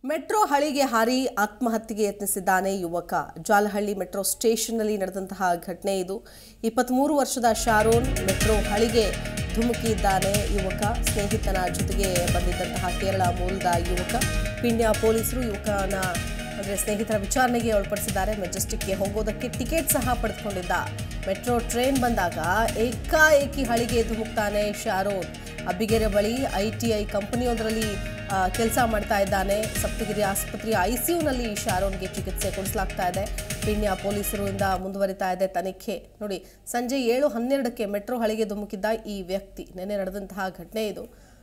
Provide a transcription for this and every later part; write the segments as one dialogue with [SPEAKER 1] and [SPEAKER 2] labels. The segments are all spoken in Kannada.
[SPEAKER 1] ಮೆಟ್ರೋ ಹಳಿಗೆ ಹಾರಿ ಆತ್ಮಹತ್ಯೆಗೆ ಯತ್ನಿಸಿದ್ದಾನೆ ಯುವಕ ಜಾಲಹಳ್ಳಿ ಮೆಟ್ರೋ ಸ್ಟೇಷನ್ನಲ್ಲಿ ನಡೆದಂತಹ ಘಟನೆ ಇದು ಇಪ್ಪತ್ತ್ಮೂರು ವರ್ಷದ ಶಾರೋನ್ ಮೆಟ್ರೋ ಹಳಿಗೆ ಧುಮುಕಿದ್ದಾನೆ ಯುವಕ ಸ್ನೇಹಿತನ ಜೊತೆಗೆ ಬಂದಿದ್ದಂತಹ ಕೇರಳ ಮೂಲದ ಯುವಕ ಪಿಣ್ಯ ಪೊಲೀಸರು ಯುವಕನ ಅಂದರೆ ಸ್ನೇಹಿತರ ವಿಚಾರಣೆಗೆ ಒಳಪಡಿಸಿದ್ದಾರೆ ಮೆಜೆಸ್ಟಿಕ್ಗೆ ಹೋಗೋದಕ್ಕೆ ಟಿಕೆಟ್ ಸಹ ಪಡೆದುಕೊಂಡಿದ್ದ ಮೆಟ್ರೋ ಟ್ರೈನ್ ಬಂದಾಗ ಏಕಾಏಕಿ ಹಳಿಗೆ ಧುಮುಕ್ತಾನೆ ಶಾರೋನ್ ಅಬ್ಬಿಗೆರೆ ಬಳಿ ಐ ಟಿ ಐ ಕಂಪನಿಯೊಂದರಲ್ಲಿ ಕೆಲಸ ಮಾಡ್ತಾ ಇದ್ದಾನೆ ಸಪ್ತಗಿರಿ ಆಸ್ಪತ್ರೆಯ ಐಸಿಯುನಲ್ಲಿ ಶಾರೋನ್ಗೆ ಚಿಕಿತ್ಸೆ ಕೊಡಿಸಲಾಗ್ತಾ ಇದೆ ಪಿಣ್ಯ ಪೊಲೀಸರಿಂದ ಮುಂದುವರಿತಾ ಇದೆ ತನಿಖೆ ನೋಡಿ ಸಂಜೆ ಏಳು ಹನ್ನೆರಡಕ್ಕೆ ಮೆಟ್ರೋ ಹಳಿಗೆ ಧುಮುಕಿದ್ದ ಈ ವ್ಯಕ್ತಿ ನಿನ್ನೆ ನಡೆದಂತಹ ಘಟನೆ ಇದು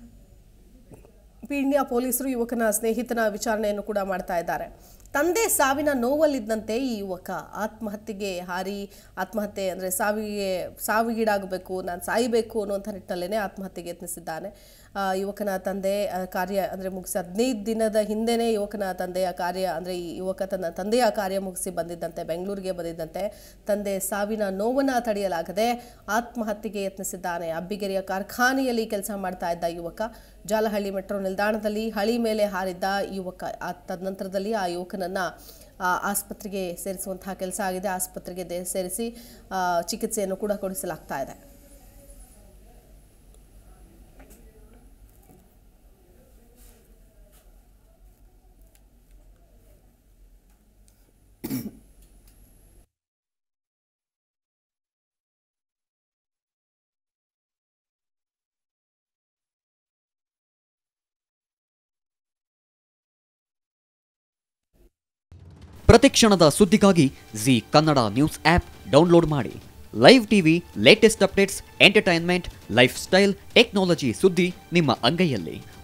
[SPEAKER 1] ಪೀಣ್ಯ ಪೊಲೀಸರು ಯುವಕನ ಸ್ನೇಹಿತನ ವಿಚಾರಣೆಯನ್ನು ಕೂಡ ಮಾಡ್ತಾ ಇದ್ದಾರೆ ತಂದೆ ಸಾವಿನ ನೋವಲ್ಲಿದ್ದಂತೆ ಈ ಯುವಕ ಆತ್ಮಹತ್ಯೆಗೆ ಹಾರಿ ಆತ್ಮಹತ್ಯೆ ಅಂದರೆ ಸಾವಿಗೆ ಸಾವಿಗೀಡಾಗಬೇಕು ನಾನು ಸಾಯಬೇಕು ಅನ್ನುವಂಥ ನಿಟ್ಟಿನಲ್ಲೇ ಆತ್ಮಹತ್ಯೆಗೆ ಯತ್ನಿಸಿದ್ದಾನೆ ಆ, ಯುವಕನ ತಂದೆ ಆ, ಕಾರ್ಯ ಅಂದರೆ ಮುಗಿಸಿ ಹದಿನೈದು ದಿನದ ಹಿಂದೆನೇ ಯುವಕನ ತಂದೆಯ ಕಾರ್ಯ ಅಂದರೆ ಈ ಯುವಕ ತನ್ನ ತಂದೆಯ ಕಾರ್ಯ ಮುಗಿಸಿ ಬಂದಿದ್ದಂತೆ ಬೆಂಗಳೂರಿಗೆ ಬಂದಿದ್ದಂತೆ ತಂದೆ ಸಾವಿನ ನೋವನ್ನು ತಡೆಯಲಾಗದೆ ಆತ್ಮಹತ್ಯೆಗೆ ಯತ್ನಿಸಿದ್ದಾನೆ ಅಬ್ಬಿಗೆರೆಯ ಕಾರ್ಖಾನೆಯಲ್ಲಿ ಕೆಲಸ ಮಾಡ್ತಾ ಇದ್ದ ಯುವಕ ಜಾಲಹಳ್ಳಿ ಮೆಟ್ರೋ ನಿಲ್ದಾಣದಲ್ಲಿ ಹಳಿ ಮೇಲೆ ಹಾರಿದ್ದ ಯುವಕ ಆ ತದನಂತರದಲ್ಲಿ ಆ ಯುವಕನನ್ನ ಆ, ಆಸ್ಪತ್ರೆಗೆ ಸೇರಿಸುವಂತಹ ಕೆಲಸ ಆಗಿದೆ ಆಸ್ಪತ್ರೆಗೆ ದೇ- ಸೇರಿಸಿ ಆ, ಚಿಕಿತ್ಸೆಯನ್ನು ಕೂಡ ಕೊಡಿಸಲಾಗ್ತಾ ಇದೆ
[SPEAKER 2] ಪ್ರತಿಕ್ಷಣದ ಸುದ್ದಿಗಾಗಿ Zee Kannada news app download ಮಾಡಿ live TV latest updates entertainment lifestyle technology ಸುದ್ದಿ ನಿಮ್ಮ ಅಂಗೈಯಲ್ಲಿ